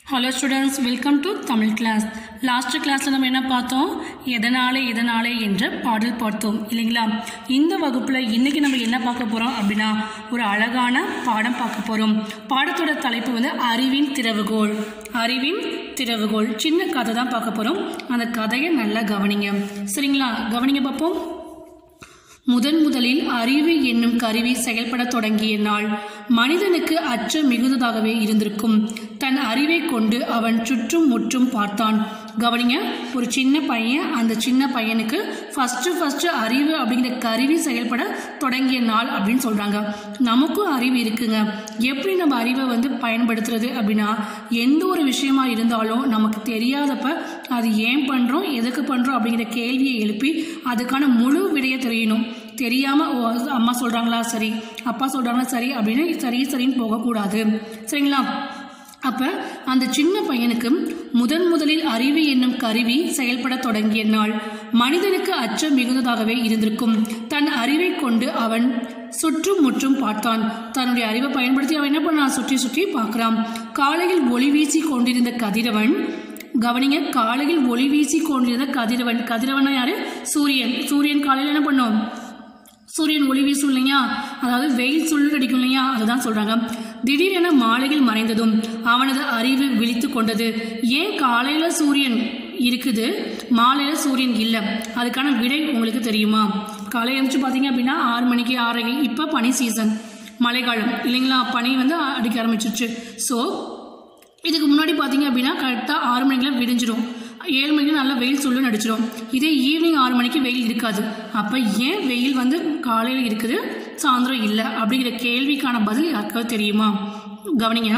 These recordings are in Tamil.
hello students welcome to Tamil class last கிளாஸில் நம்ம என்ன பார்த்தோம் எதனாலே எதனாலே என்ற பாடல் பார்த்தோம் இல்லைங்களா இந்த வகுப்பில் இன்றைக்கி நம்ம என்ன பார்க்க போகிறோம் அப்படின்னா ஒரு அழகான பாடம் பார்க்க போகிறோம் பாடத்தோட தலைப்பு வந்து அறிவின் திறவுகோல் அறிவின் திறவுகோல் சின்ன கதை தான் பார்க்க போகிறோம் அந்த கதையை நல்லா கவனிங்க சரிங்களா கவனிங்க பார்ப்போம் முதன் முதலில் அறிவு என்னும் கருவி செயல்படத் தொடங்கிய நாள் மனிதனுக்கு அச்சம் மிகுந்ததாகவே இருந்திருக்கும் தன் அறிவை கொண்டு அவன் சுற்றும் முற்றும் பார்த்தான் கவனிங்க ஒரு சின்ன பையன் அந்த சின்ன பையனுக்கு ஃபஸ்ட்டு ஃபஸ்ட்டு அறிவு அப்படிங்கிற கருவி செயல்பட தொடங்கிய நாள் அப்படின்னு சொல்கிறாங்க நமக்கும் அறிவு இருக்குங்க எப்படி நம்ம அறிவை வந்து பயன்படுத்துறது அப்படின்னா எந்த ஒரு விஷயமா இருந்தாலும் நமக்கு தெரியாதப்ப அது ஏன் பண்ணுறோம் எதுக்கு பண்ணுறோம் அப்படிங்கிற கேள்வியை எழுப்பி அதுக்கான முழு விடையை தெரியணும் தெரியாமல் ஓ அம்மா சொல்கிறாங்களா சரி அப்பா சொல்கிறாங்களா சரி அப்படின்னு சரி சரின்னு போகக்கூடாது சரிங்களா அப்போ அந்த சின்ன பையனுக்கு முதன் முதலில் அறிவு என்னும் கருவி செயல்பட தொடங்கிய நாள் மனிதனுக்கு அச்சம் மிகுந்ததாகவே இருந்திருக்கும் தன் அறிவை கொண்டு அவன் சுற்றும் முற்றும் பார்த்தான் தன்னுடைய அறிவை பயன்படுத்தி அவன் என்ன பண்ணான் சுற்றி சுற்றி பார்க்குறான் காலையில் ஒளி வீசி கொண்டிருந்த கதிரவன் கவனிங்க காலையில் ஒளி வீசி கொண்டிருந்த கதிரவன் கதிரவனா யாரு சூரியன் சூரியன் காலையில் என்ன பண்ணும் சூரியன் ஒளி வீசும் இல்லையா அதாவது வெயில் சுள்ளு அடிக்கும் இல்லையா அதுதான் சொல்றாங்க திடீரென மாலையில் மறைந்ததும் அவனது அறிவு விழித்து கொண்டது ஏன் காலையில சூரியன் இருக்குது மாலையில சூரியன் இல்லை அதுக்கான விடை உங்களுக்கு தெரியுமா காலையில் எழுந்துச்சு பார்த்தீங்க அப்படின்னா ஆறு மணிக்கு ஆறரை இப்போ பனி சீசன் மழைக்காலம் இல்லைங்களா பனி வந்து அடிக்க ஆரம்பிச்சிருச்சு ஸோ இதுக்கு முன்னாடி பார்த்தீங்க அப்படின்னா கரெக்டாக ஆறு மணிக்கெலாம் விடிஞ்சிடும் ஏழு மணிக்கு நல்லா வெயில் சொல்லு நடிச்சிடும் இதே ஈவினிங் ஆறு மணிக்கு வெயில் இருக்காது அப்போ ஏன் வெயில் வந்து காலையில் இருக்குது சாயந்தரம் இல்லை அப்படிங்கிற கேள்விக்கான பதில் யாருக்காவது தெரியுமா கவனிங்க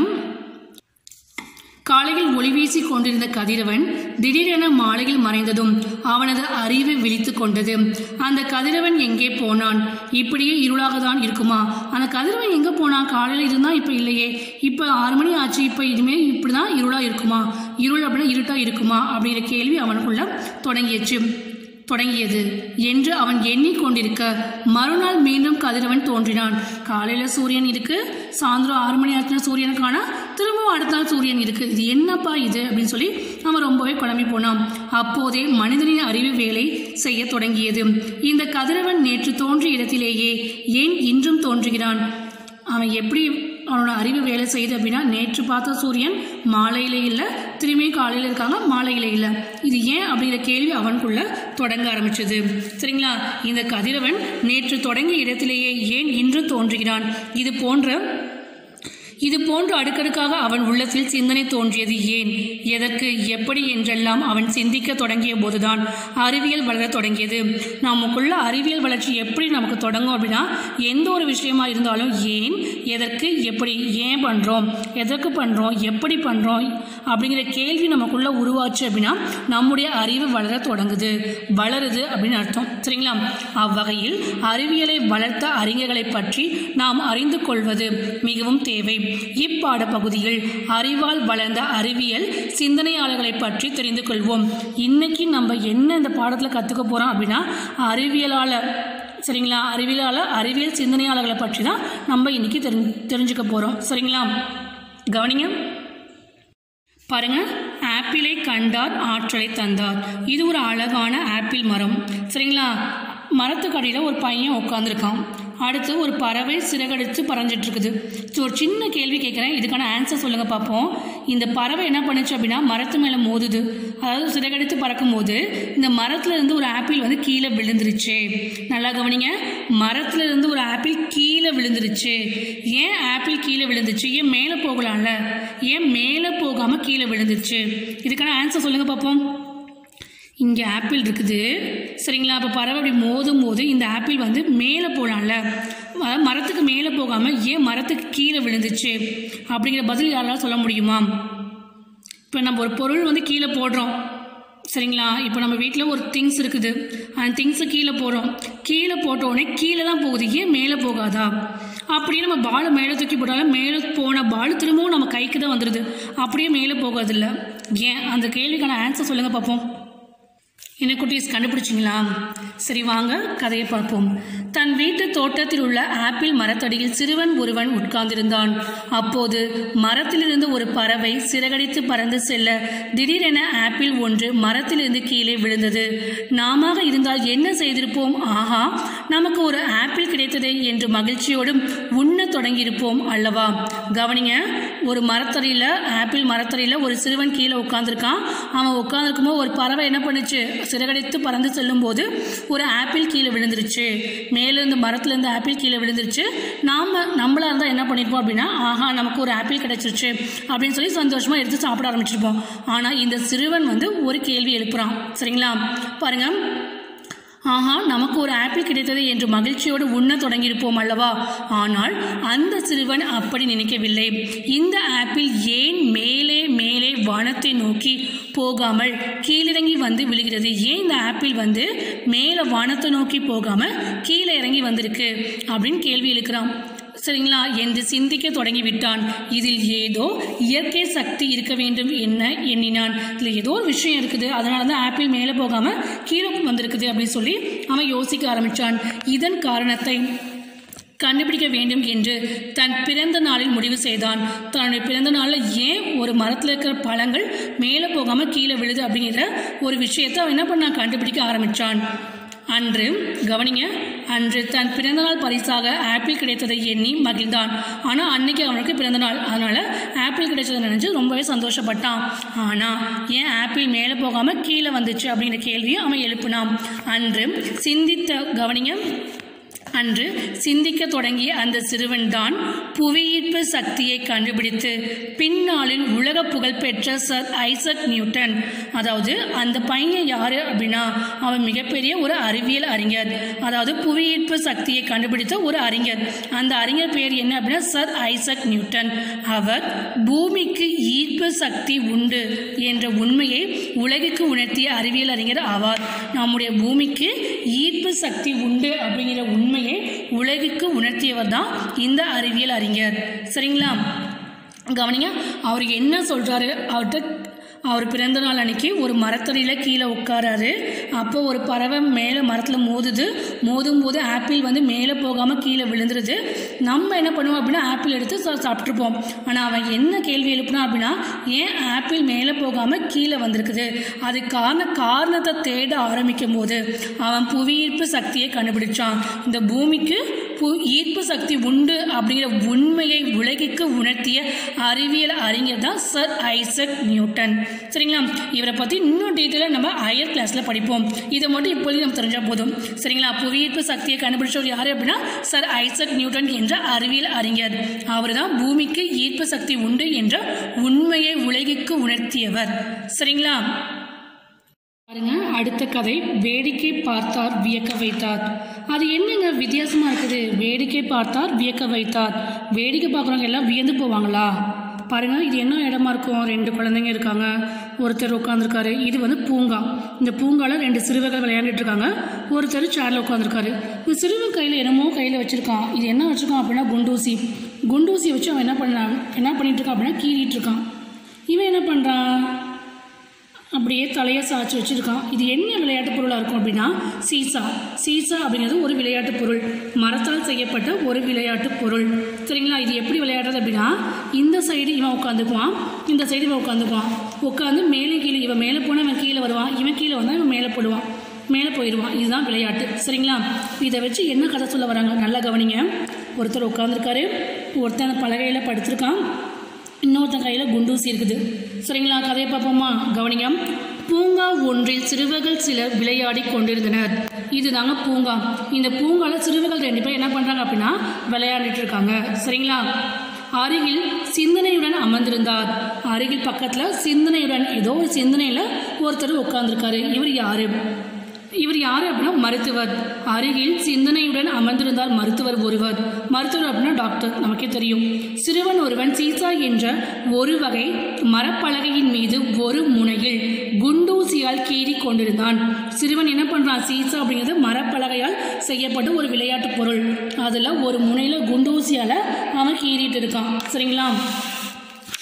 காலையில் ஒளி வீசி கொண்டிருந்த கதிரவன் திடீரென மாலையில் மறைந்ததும் அவனது அறிவு விழித்து கொண்டது அந்த கதிரவன் எங்கே போனான் இப்படியே இருளாக தான் இருக்குமா அந்த கதிரவன் எங்கே போனான் காலையில் இருந்தால் இப்போ இல்லையே இப்போ ஆறு மணி ஆச்சு இப்போ இனிமேல் இப்படி தான் இருளாக இருக்குமா இருள் அப்படின்னா இருட்டாக இருக்குமா அப்படிங்கிற கேள்வி அவனுக்குள்ள தொடங்கியச்சு தொடங்கியது என்று அவன் எண்ணிக்கொண்டிருக்க மறுநாள் மீண்டும் கதிரவன் தோன்றினான் காலையில் சூரியன் இருக்கு சாயந்தரம் ஆறு மணி ஆச்சுன்னா சூரியனை காணா திரும்பவும் அடுத்த நாள் சூரியன் இருக்கு இது என்னப்பா இது அப்படின்னு சொல்லி அவன் ரொம்பவே குழம்பி போனான் அப்போதே மனிதனின் அறிவு வேலை செய்ய தொடங்கியது இந்த கதிரவன் நேற்று தோன்றிய இடத்திலேயே ஏன் இன்றும் தோன்றுகிறான் அவன் எப்படி அவனோட அறிவு வேலை செய்யுது அப்படின்னா நேற்று பார்த்த சூரியன் மாலையில இல்லை திரும்பியும் காலையில் இருக்காங்க மாலையில இல்லை இது ஏன் அப்படிங்கிற கேள்வி அவனுக்குள்ள தொடங்க ஆரம்பிச்சது சரிங்களா இந்த கதிரவன் நேற்று தொடங்கிய இடத்திலேயே ஏன் இன்று தோன்றுகிறான் இது போன்ற இது போன்று அடுக்கடுக்காக அவன் உள்ளத்தில் சிந்தனை தோன்றியது ஏன் எதற்கு எப்படி என்றெல்லாம் அவன் சிந்திக்க தொடங்கிய போதுதான் அறிவியல் வளரத் தொடங்கியது நமக்குள்ள அறிவியல் வளர்ச்சி எப்படி நமக்கு தொடங்கும் அப்படின்னா எந்த ஒரு விஷயமா இருந்தாலும் ஏன் எதற்கு எப்படி ஏன் பண்ணுறோம் எதற்கு பண்ணுறோம் எப்படி பண்ணுறோம் அப்படிங்கிற கேள்வி நமக்குள்ள உருவாச்சு அப்படின்னா நம்முடைய அறிவு வளர தொடங்குது வளருது அப்படின்னு அர்த்தம் சரிங்களா அவ்வகையில் அறிவியலை வளர்த்த அறிஞர்களை பற்றி நாம் அறிந்து கொள்வது மிகவும் தேவை இப்பாட பகுதியில் அறிவால் வளர்ந்த அறிவியல் சிந்தனையாளர்களை பற்றி தெரிந்து கொள்வோம் இன்னைக்கு நம்ம என்ன இந்த பாடத்தில் கற்றுக்க போகிறோம் அப்படின்னா அறிவியலாளர் சரிங்களா அறிவியலாளர் அறிவியல் சிந்தனையாளர்களை பற்றி தான் நம்ம இன்னைக்கு தெரி தெரிஞ்சுக்க போகிறோம் சரிங்களா கவனிங்க பாருங்க ஆப்பிளை கண்டார் ஆற்றலை தந்தார் இது ஒரு அழகான ஆப்பிள் மரம் சரிங்களா மரத்துக்கு அடியில் ஒரு பையன் உட்காந்துருக்கான் அடுத்து ஒரு பறவை சிறகடித்து பறஞ்சிட்டு இருக்குது ஸோ ஒரு சின்ன கேள்வி கேட்குறேன் இதுக்கான ஆன்சர் சொல்லுங்க பார்ப்போம் இந்த பறவை என்ன பண்ணுச்சு அப்படின்னா மரத்து மேலே மோதுது அதாவது சிறகடித்து பறக்கும் போது இந்த மரத்துல இருந்து ஒரு ஆப்பிள் வந்து கீழே விழுந்துருச்சு நல்லா கவனிங்க மரத்துல இருந்து ஒரு ஆப்பிள் கீழே விழுந்துருச்சு ஏன் ஆப்பிள் கீழே விழுந்துச்சு ஏன் மேலே போகலாம்ல ஏன் மேலே போகாமல் கீழே விழுந்துருச்சு இதுக்கான ஆன்சர் சொல்லுங்க பார்ப்போம் இங்கே ஆப்பிள் இருக்குது சரிங்களா அப்போ பறவை அப்படி மோதும் போது இந்த ஆப்பிள் வந்து மேலே போகலாம்ல அதாவது மரத்துக்கு மேலே போகாமல் ஏன் மரத்துக்கு கீழே விழுந்துச்சு அப்படிங்கிற பதில் யாராலும் சொல்ல முடியுமா இப்போ நம்ம ஒரு பொருள் வந்து கீழே போடுறோம் சரிங்களா இப்போ நம்ம வீட்டில் ஒரு திங்ஸ் இருக்குது அந்த திங்ஸை கீழே போடுறோம் கீழே போட்ட உடனே கீழே தான் போகுது ஏன் மேலே போகாதா அப்படியே நம்ம பாலை மேலே தூக்கி போட்டாலும் மேலே போன பால் திரும்பவும் நம்ம கைக்கு தான் வந்துடுது அப்படியே மேலே போகாதில்ல ஏன் அந்த கேள்விக்கான ஆன்சர் சொல்லுங்கள் பார்ப்போம் என்ன குட்டீஸ் கண்டுபிடிச்சிங்களா சரி வாங்க கதையை பார்ப்போம் தன் வீட்டு தோட்டத்தில் உள்ள ஆப்பிள் மரத்தடியில் சிறுவன் ஒருவன் உட்கார்ந்திருந்தான் அப்போது மரத்திலிருந்து ஒரு பறவை சிறகடித்து பறந்து செல்ல திடீரென ஆப்பிள் ஒன்று மரத்திலிருந்து கீழே விழுந்தது நாம இருந்தால் என்ன செய்திருப்போம் ஆஹா நமக்கு ஒரு ஆப்பிள் கிடைத்ததே என்று மகிழ்ச்சியோடும் உண்ண தொடங்கியிருப்போம் அல்லவா கவனிங்க ஒரு மரத்தடியில் ஆப்பிள் மரத்தடியில் ஒரு சிறுவன் கீழே உட்காந்துருக்கான் அவன் உட்காந்துருக்கும்போது ஒரு பறவை என்ன பண்ணுச்சு சிறகடித்து பறந்து செல்லும்போது ஒரு ஆப்பிள் கீழே விழுந்துருச்சு மேலேருந்து மரத்துலேருந்து ஆப்பிள் கீழே விழுந்துருச்சு நாம் நம்மளா இருந்தால் என்ன பண்ணியிருப்போம் அப்படின்னா ஆஹா நமக்கு ஒரு ஆப்பிள் கிடைச்சிருச்சு அப்படின்னு சொல்லி சந்தோஷமாக எடுத்து சாப்பிட ஆரம்பிச்சிருப்போம் ஆனால் இந்த சிறுவன் வந்து ஒரு கேள்வி எழுப்புறான் சரிங்களா பாருங்கள் ஆஹா நமக்கு ஒரு ஆப்பிள் கிடைத்தது என்று மகிழ்ச்சியோடு உண்ண தொடங்கியிருப்போம் அல்லவா ஆனால் அந்த சிறுவன் அப்படி நினைக்கவில்லை இந்த ஆப்பிள் ஏன் மேலே மேலே வானத்தை நோக்கி போகாமல் கீழிறங்கி வந்து விழுகிறது ஏன் இந்த ஆப்பிள் வந்து மேலே வானத்தை நோக்கி போகாமல் கீழே இறங்கி வந்திருக்கு அப்படின்னு கேள்வி எழுக்கிறான் சரிங்களா என்று சிந்திக்க தொடங்கி விட்டான் இதில் ஏதோ இயற்கை சக்தி இருக்க வேண்டும் என்ன எண்ணினான் இதில் ஏதோ ஒரு விஷயம் இருக்குது அதனால தான் ஆப்பிள் மேலே போகாமல் கீழே வந்திருக்குது அப்படின்னு சொல்லி அவன் யோசிக்க ஆரம்பித்தான் இதன் காரணத்தை கண்டுபிடிக்க வேண்டும் என்று தன் பிறந்த நாளில் முடிவு செய்தான் தன்னுடைய பிறந்த நாளில் ஏன் ஒரு மரத்தில் இருக்கிற பழங்கள் மேலே போகாமல் கீழே விழுது அப்படிங்கிற ஒரு விஷயத்தை அவன் என்ன பண்ணான் கண்டுபிடிக்க ஆரம்பித்தான் அன்று கவனிங்க அன்று தன் பிறந்தநாள் பரிசாக ஆப்பிள் கிடைத்ததை எண்ணி மகிழ்ந்தான் ஆனால் அன்னைக்கு அவனுக்கு பிறந்தநாள் அதனால ஆப்பிள் கிடைச்சதை நினைச்சு ரொம்பவே சந்தோஷப்பட்டான் ஆனால் ஏன் ஆப்பிள் மேலே போகாமல் கீழே வந்துச்சு அப்படிங்கிற கேள்வியை அவன் எழுப்பினான் அன்று சிந்தித்த கவனிங்க அன்று சிந்திக்க தொடங்கிய அந்த சிறுவன்தான் புவியீர்ப்பு சக்தியை கண்டுபிடித்து பின்னாளில் உலக புகழ்பெற்ற சர் ஐசக் நியூட்டன் அதாவது அந்த பையன் யாரு அப்படின்னா அவன் மிகப்பெரிய ஒரு அறிவியல் அறிஞர் அதாவது புவியீர்ப்பு சக்தியை கண்டுபிடித்த ஒரு அறிஞர் அந்த அறிஞர் பேர் என்ன அப்படின்னா சர் ஐசக் நியூட்டன் அவர் பூமிக்கு ஈர்ப்பு சக்தி உண்டு என்ற உண்மையை உலகுக்கு உணர்த்திய அறிவியல் அறிஞர் ஆவார் நம்முடைய பூமிக்கு ஈர்ப்பு சக்தி உண்டு அப்படிங்கிற உண்மையை உலகுக்கு உணர்த்தியவர் தான் இந்த அறிவியல் அறிஞர் சரிங்களா கவனிங்க அவர் என்ன சொல்கிறாரு அவர்கிட்ட அவர் பிறந்த நாள் அன்னைக்கு ஒரு மரத்தடியில் கீழே உட்காராரு அப்போ ஒரு பறவை மேலே மரத்தில் மோதுது மோதும் போது ஆப்பிள் வந்து மேலே போகாமல் கீழே விழுந்துருது நம்ம என்ன பண்ணுவோம் அப்படின்னா ஆப்பிள் எடுத்து சா சாப்பிட்ருப்போம் ஆனால் அவன் என்ன கேள்வி எழுப்புனா அப்படின்னா ஏன் ஆப்பிள் மேலே போகாமல் கீழே வந்திருக்குது அதுக்கான காரணத்தை தேட ஆரம்பிக்கும் போது அவன் புவியீர்ப்பு சக்தியை கண்டுபிடிச்சான் இந்த பூமிக்கு பு ஈர்ப்பு சக்தி உண்டு அப்படிங்கிற உண்மையை உலகிற்கு உணர்த்திய அறிவியல் அறிஞர் தான் சர் ஐசக் நியூட்டன் சரிங்களா இவரை பற்றி இன்னும் டீட்டெயிலாக நம்ம ஹையர் கிளாஸில் படிப்போம் இதை மட்டும் இப்போதைக்கு நம்ம தெரிஞ்சால் போதும் சரிங்களா புவியீர்ப்பு சக்தியை கண்டுபிடிச்சவர் யார் அப்படின்னா சர் ஐசக் நியூட்டன் என்ற அறிவியல் அறிஞர் அவர் தான் பூமிக்கு ஈர்ப்பு சக்தி உண்டு என்ற உண்மையை உலகிற்கு உணர்த்தியவர் சரிங்களா பாருங்க அடுத்த கதை வேடிக்கை பார்த்தார் வியக்க வைத்தார் அது என்னங்க வித்தியாசமா இருக்குது வேடிக்கை பார்த்தார் வியக்க வைத்தார் வேடிக்கை பார்க்குறவங்க எல்லாம் வியந்து போவாங்களா பாருங்க இது என்ன இடமா இருக்கும் ரெண்டு குழந்தைங்க இருக்காங்க ஒருத்தர் உட்காந்துருக்காரு இது வந்து பூங்கா இந்த பூங்காவில் ரெண்டு சிறுவர்கள் விளையாண்டுட்டு இருக்காங்க ஒருத்தர் சேர்ல உட்காந்துருக்காரு இந்த சிறுவன் கையில் என்னமோ கையில் வச்சிருக்கான் இது என்ன வச்சிருக்கான் அப்படின்னா குண்டூசி குண்டூசி வச்சு அவன் என்ன பண்ணான் என்ன பண்ணிட்டு இருக்கான் அப்படின்னா கீறிட்டு இருக்கான் இவன் என்ன பண்ணுறான் அப்படியே தலையை சாய்ச்சி வச்சுருக்கான் இது என்ன விளையாட்டு பொருளாக இருக்கும் அப்படின்னா சீசா சீசா அப்படிங்கிறது ஒரு விளையாட்டு பொருள் மரத்தால் செய்யப்பட்ட ஒரு விளையாட்டு பொருள் சரிங்களா இது எப்படி விளையாடுறது அப்படின்னா இந்த சைடு இவன் உட்காந்துக்குவான் இந்த சைடு இவன் உட்காந்துக்குவான் உட்காந்து மேலே கீழே இவன் மேலே போனால் இவன் கீழே வருவான் இவன் கீழே வந்தால் இவன் மேலே போடுவான் மேலே போயிடுவான் இதுதான் விளையாட்டு சரிங்களா இதை வச்சு என்ன கதை சொல்ல வராங்க நல்லா கவனிங்க ஒருத்தர் உட்காந்துருக்காரு ஒருத்தன் அந்த பலகையில் படுத்திருக்கான் இன்னொருத்தன் கையில் குண்டூசி இருக்குது சரிங்களா கதையை பார்ப்போமா கவனிங்க பூங்கா ஒன்றில் சிறுவர்கள் சிலர் விளையாடி கொண்டிருந்தனர் இதுதாங்க பூங்கா இந்த பூங்காவில் சிறுவர்கள் ரெண்டு பேர் என்ன பண்ணுறாங்க அப்படின்னா விளையாடிட்டு இருக்காங்க சரிங்களா அருகில் சிந்தனையுடன் அமர்ந்திருந்தார் அருகில் பக்கத்தில் சிந்தனையுடன் ஏதோ ஒரு சிந்தனையில் ஒருத்தர் உட்கார்ந்துருக்காரு இவர் யாரு இவர் யார் அப்படின்னா மருத்துவர் அருகில் சிந்தனையுடன் அமர்ந்திருந்தார் மருத்துவர் ஒருவர் மருத்துவர் அப்படின்னா டாக்டர் நமக்கே தெரியும் சிறுவன் ஒருவன் சீசா என்ற ஒரு வகை மரப்பலகையின் மீது ஒரு முனையில் குண்டூசியால் கீறி கொண்டிருந்தான் சிறுவன் என்ன பண்றான் சீசா அப்படிங்கிறது மரப்பலகையால் செய்யப்பட்ட ஒரு விளையாட்டு பொருள் அதில் ஒரு முனையில் குண்டூசியால் அவன் கீறிட்டு இருக்கான் சரிங்களா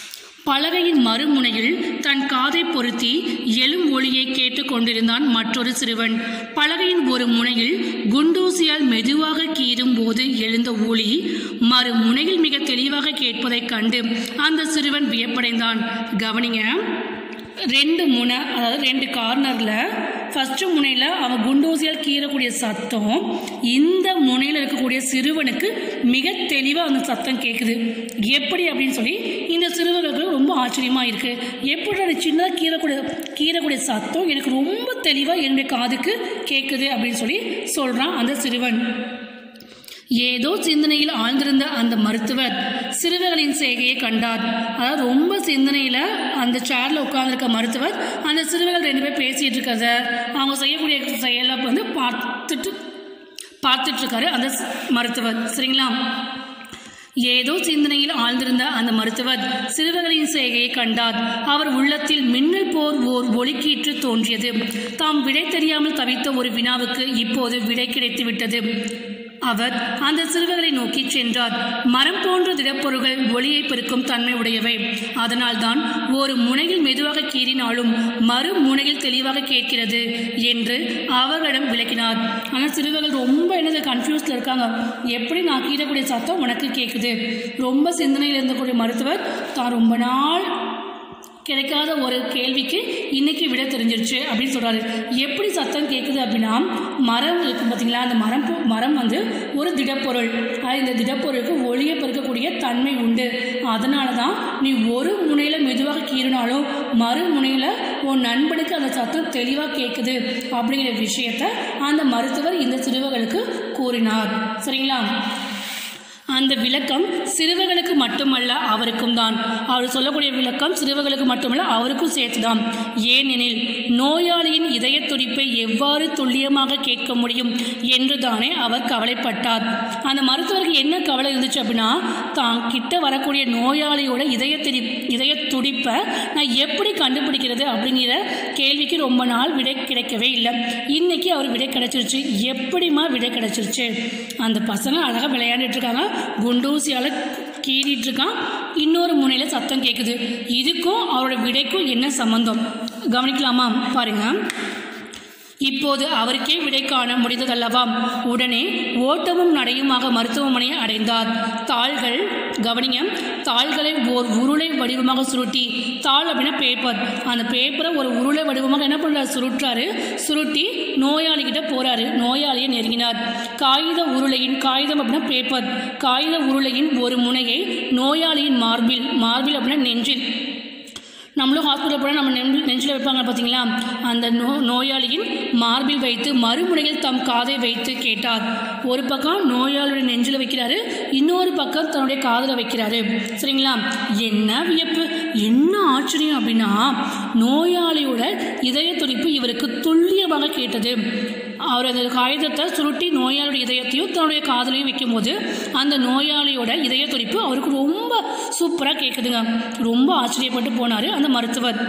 பலகையின் மறுமுனையில் தன் காதை பொருத்தி எழும் ஒளியை கேட்டுக் கொண்டிருந்தான் மற்றொரு சிறுவன் பலகையின் ஒரு முனையில் குண்டூசியால் மெதுவாக கீறும் போது எழுந்த ஒளி மறுமுனையில் மிக தெளிவாக கேட்பதைக் கண்டு அந்த சிறுவன் வியப்படைந்தான் கவனிங்க ரெண்டு முனை அதாவது ரெண்டு கார்னரில் ஃபஸ்ட்டு முனையில் அவன் குண்டூசியால் கீறக்கூடிய சத்தம் இந்த முனையில் இருக்கக்கூடிய சிறுவனுக்கு மிக தெளிவாக அந்த சத்தம் கேட்குது எப்படி அப்படின்னு சொல்லி இந்த சிறுவர்களுக்கு ரொம்ப ஆச்சரியமாக இருக்குது எப்படி அந்த சின்னதாக கீறக்கூடிய கீறக்கூடிய சத்தம் எனக்கு ரொம்ப தெளிவாக என்னுடைய காதுக்கு கேட்குது அப்படின்னு சொல்லி சொல்கிறான் அந்த சிறுவன் ஏதோ சிந்தனையில் ஆழ்ந்திருந்த அந்த மருத்துவர் சிறுவர்களின் செய்கையை கண்டார் அதாவது ரொம்ப சிந்தனையில் அந்த சேர்ல உட்கார்ந்திருக்க மருத்துவர் அந்த சிறுவர்கள் ரெண்டு பேர் பேசிட்டு இருக்கிறத அவங்க செய்யக்கூடிய செயலை வந்து பார்த்துட்டு பார்த்துட்டு இருக்காரு அந்த ஸ்- மருத்துவர் சரிங்களா ஏதோ சிந்தனையில் ஆழ்ந்திருந்த அந்த மருத்துவர் சிறுவர்களின் செய்கையை கண்டார் அவர் உள்ளத்தில் மின்னல் போர் ஓர் ஒளிக்கீற்று தோன்றியது தாம் விடை தெரியாமல் தவித்த ஒரு வினாவுக்கு இப்போது விடை கிடைத்து விட்டது அவர் அந்த சிறுவர்களை நோக்கி சென்றார் மரம் போன்ற திடப்பொருள்கள் ஒளியை பெருக்கும் தன்மை உடையவை அதனால்தான் ஒரு முனையில் மெதுவாக கீறினாலும் மறு முனையில் தெளிவாக கேட்கிறது என்று அவர்களிடம் விளக்கினார் ஆனால் சிறுவர்கள் ரொம்ப என்னது கன்ஃபியூஸ்ல இருக்காங்க எப்படி நான் கீறக்கூடிய சத்தம் உனக்கு கேட்குது ரொம்ப சிந்தனையில் இருந்தக்கூடிய மருத்துவர் தான் ரொம்ப நாள் கிடைக்காத ஒரு கேள்விக்கு இன்னைக்கு விட தெரிஞ்சிருச்சு அப்படின்னு சொல்றாரு எப்படி சத்தம் கேட்குது அப்படின்னா மரம் இருக்கும் பார்த்தீங்களா அந்த மரம் போ- மரம் வந்து ஒரு திடப்பொருள் அது இந்த திடப்பொருளுக்கு ஒளியை பெருக்கக்கூடிய தன்மை உண்டு அதனால தான் நீ ஒரு முனையில் மெதுவாக கீறினாலும் மறு முனையில் உன் நண்பனுக்கு அந்த சத்தம் தெளிவாக கேட்குது அப்படிங்கிற விஷயத்த அந்த மருத்துவர் இந்த சிறுவர்களுக்கு கூறினார் சரிங்களா அந்த விளக்கம் சிறுவர்களுக்கு மட்டுமல்ல அவருக்கும் தான் அவர் சொல்லக்கூடிய விளக்கம் சிறுவர்களுக்கு மட்டுமல்ல அவருக்கும் சேர்த்துதான் ஏனெனில் நோயாளியின் இதய துடிப்பை எவ்வாறு துல்லியமாக கேட்க முடியும் என்று தானே அவர் கவலைப்பட்டார் அந்த மருத்துவருக்கு என்ன கவலை இருந்துச்சு அப்படின்னா தான் கிட்ட வரக்கூடிய நோயாளியோட இதய திரி இதய துடிப்பை நான் எப்படி கண்டுபிடிக்கிறது அப்படிங்கிற கேள்விக்கு ரொம்ப நாள் விடை கிடைக்கவே இல்லை இன்னைக்கு அவர் விடை கிடைச்சிருச்சு எப்படிம்மா விடை கிடைச்சிருச்சு அந்த பசங்க அழகாக விளையாண்டுட்டு இருக்காங்க குண்டூசியால் கீறிட்டு இருக்கான் இன்னொரு முனையில் சத்தம் கேட்குது இதுக்கும் அவரோட விடைக்கும் என்ன சம்பந்தம் கவனிக்கலாமா பாருங்க இப்போது அவருக்கே விடை காண முடிந்ததல்லவா உடனே ஓட்டமும் நடையுமாக மருத்துவமனையை அடைந்தார் தாள்கள் கவனிங்க தாள்களை ஓர் உருளை வடிவமாக சுருட்டி தாள் அப்படின்னா பேப்பர் அந்த பேப்பரை ஒரு உருளை வடிவமாக என்ன பண்ணுறாரு சுருட்டுறாரு சுருட்டி நோயாளிகிட்ட போறாரு நோயாளியை நெருங்கினார் காகித உருளையின் காகிதம் அப்படின்னா பேப்பர் காகித உருளையின் ஒரு முனையை நோயாளியின் மார்பில் மார்பில் அப்படின்னா நெஞ்சில் நம்மளும் ஹாஸ்பிட்டல் போனால் நம்ம நெஞ்சில் நெஞ்சில் வைப்பாங்க பார்த்தீங்களா அந்த நோ நோயாளியின் மார்பில் வைத்து மறுமுனையில் தம் காதை வைத்து கேட்டார் ஒரு பக்கம் நோயாளியுடைய நெஞ்சில் வைக்கிறாரு இன்னொரு பக்கம் தன்னுடைய காதில் வைக்கிறாரு சரிங்களா என்ன வியப்பு என்ன ஆச்சரியம் அப்படின்னா நோயாளியோட இதய துடிப்பு இவருக்கு துல்லியமாக கேட்டது அவர் அந்த காகிதத்தை சுருட்டி நோயாளியோட இதயத்தையும் தன்னுடைய காதலையும் வைக்கும்போது அந்த நோயாளியோட இதய துடிப்பு அவருக்கு ரொம்ப சூப்பராக கேட்குதுங்க ரொம்ப ஆச்சரியப்பட்டு போனார் அந்த மருத்துவர்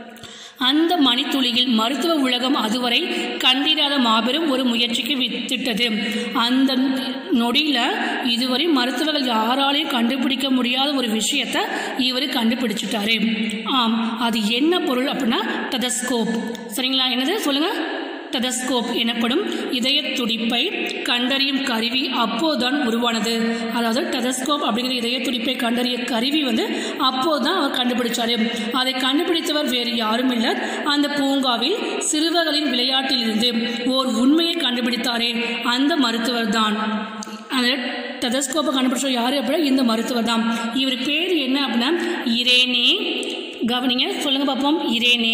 அந்த மணித்துளியில் மருத்துவ உலகம் அதுவரை கண்டிராத மாபெரும் ஒரு முயற்சிக்கு வித்திட்டது அந்த நொடியில் இதுவரை மருத்துவர்கள் யாராலையும் கண்டுபிடிக்க முடியாத ஒரு விஷயத்தை இவர் கண்டுபிடிச்சிட்டாரு ஆம் அது என்ன பொருள் அப்படின்னா டெதஸ்கோப் சரிங்களா என்னது சொல்லுங்கள் டெதஸ்கோப் எனப்படும் இதய துடிப்பை கண்டறியும் கருவி அப்போதுதான் உருவானது அதாவது டெதஸ்கோப் அப்படிங்கிற இதய துடிப்பை கண்டறிய கருவி வந்து அப்போதுதான் அவர் கண்டுபிடிச்சாரு அதை கண்டுபிடித்தவர் வேறு யாரும் இல்லை அந்த பூங்காவில் சிறுவர்களின் விளையாட்டிலிருந்து ஓர் உண்மையை கண்டுபிடித்தாரே அந்த மருத்துவர் தான் அந்த டெதஸ்கோப்பை கண்டுபிடிச்ச யார் அப்படின்னா இந்த மருத்துவர் தான் இவர் பேர் என்ன அப்படின்னா இரேனே கவனிங்க சொல்லுங்க பார்ப்போம் இரேனே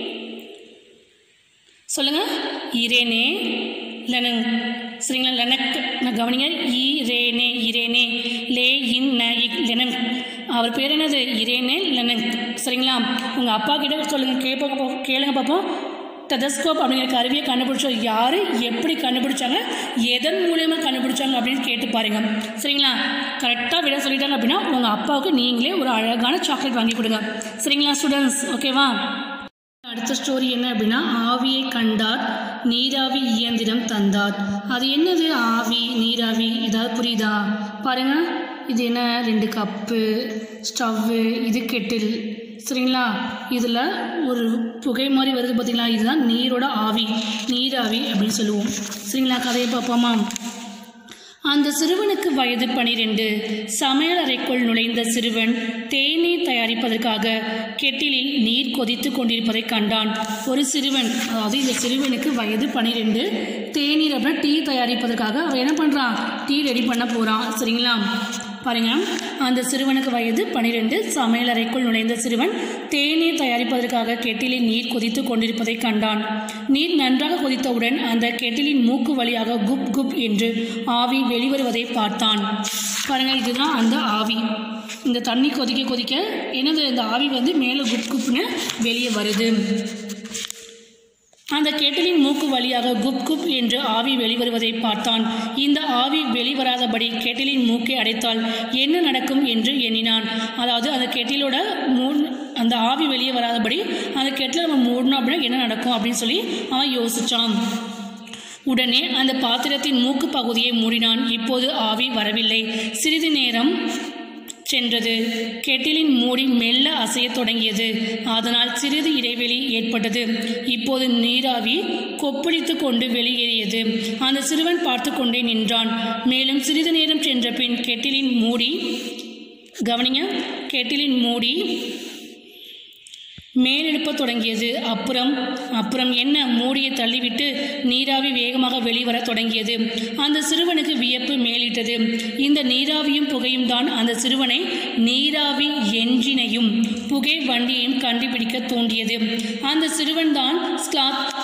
சொல்லுங்க இரேனே லெனங் சரிங்களா லெனக் நான் கவனிங்க இரேனே இரேனே லே இன் ந இக் லெனங் அவர் பேர் என்னது இரேனே லெனங் சரிங்களா உங்கள் அப்பா கிட்ட சொல்லுங்க கேட்ப கேளுங்க பார்ப்போம் டெதஸ்கோப் அப்படிங்கிற கருவியை கண்டுபிடிச்சோம் யார் எப்படி கண்டுபிடிச்சாங்க எதன் மூலியமாக கண்டுபிடிச்சாங்க அப்படின்னு கேட்டு பாருங்க சரிங்களா கரெக்டாக விட சொல்லிட்டாங்க அப்படின்னா உங்கள் அப்பாவுக்கு நீங்களே ஒரு அழகான சாக்லேட் வாங்கி கொடுங்க சரிங்களா ஸ்டூடெண்ட்ஸ் ஓகேவா அடுத்த ஸ்டோரி என்ன அப்படின்னா ஆவியை கண்டார் நீராவி இயந்திரம் தந்தார் அது என்னது ஆவி நீராவி ஏதாவது புரியுதா பாருங்க இது என்ன ரெண்டு கப்பு ஸ்டவ்வு இது கெட்டில் சரிங்களா இதில் ஒரு புகை மாதிரி வருது பார்த்தீங்களா இதுதான் நீரோட ஆவி நீராவி அப்படின்னு சொல்லுவோம் சரிங்களா கதையை பார்ப்போமா அந்த சிறுவனுக்கு வயது பனிரெண்டு சமையல் அறைக்குள் நுழைந்த சிறுவன் தேநீர் தயாரிப்பதற்காக கெட்டிலில் நீர் கொதித்து கொண்டிருப்பதை கண்டான் ஒரு சிறுவன் அதாவது இந்த சிறுவனுக்கு வயது பனிரெண்டு தேநீர் அப்புறம் டீ தயாரிப்பதற்காக அவன் என்ன பண்ணுறான் டீ ரெடி பண்ண போகிறான் சரிங்களா பாருங்க அந்த சிறுவனுக்கு வயது பனிரெண்டு சமையல் அறைக்குள் நுழைந்த சிறுவன் தேநீர் தயாரிப்பதற்காக கெட்டிலில் நீர் கொதித்து கொண்டிருப்பதை கண்டான் நீர் நன்றாக கொதித்தவுடன் அந்த கெட்டிலின் மூக்கு வழியாக குப் குப் என்று ஆவி வெளிவருவதை பார்த்தான் பாருங்க இதுதான் அந்த ஆவி இந்த தண்ணி கொதிக்க கொதிக்க என்னது இந்த ஆவி வந்து மேலே குப் குப்னு வெளியே வருது அந்த கெட்டலின் மூக்கு வழியாக குப் குப் என்று ஆவி வெளிவருவதை பார்த்தான் இந்த ஆவி வெளிவராதபடி கெட்டலின் மூக்கை அடைத்தால் என்ன நடக்கும் என்று எண்ணினான் அதாவது அந்த கெட்டிலோட மூ அந்த ஆவி வெளியே வராதபடி அந்த கெட்டில் நம்ம மூடணும் அப்படின்னா என்ன நடக்கும் அப்படின்னு சொல்லி அவன் யோசிச்சான் உடனே அந்த பாத்திரத்தின் மூக்கு பகுதியை மூடினான் இப்போது ஆவி வரவில்லை சிறிது நேரம் சென்றது கெட்டிலின் மூடி மெல்ல அசையத் தொடங்கியது அதனால் சிறிது இடைவெளி ஏற்பட்டது இப்போது நீராவி கொப்பளித்து கொண்டு வெளியேறியது அந்த சிறுவன் பார்த்து கொண்டே நின்றான் மேலும் சிறிது நேரம் சென்ற பின் கெட்டிலின் மூடி கவனிங்க கெட்டிலின் மூடி மேலெழுப்பத் தொடங்கியது அப்புறம் அப்புறம் என்ன மூடியை தள்ளிவிட்டு நீராவி வேகமாக வெளிவரத் தொடங்கியது அந்த சிறுவனுக்கு வியப்பு மேலிட்டது இந்த நீராவியும் புகையும் தான் அந்த சிறுவனை நீராவி என்ஜினையும் புகை வண்டியையும் கண்டுபிடிக்க தூண்டியது அந்த சிறுவன் தான் ஸ்லாத்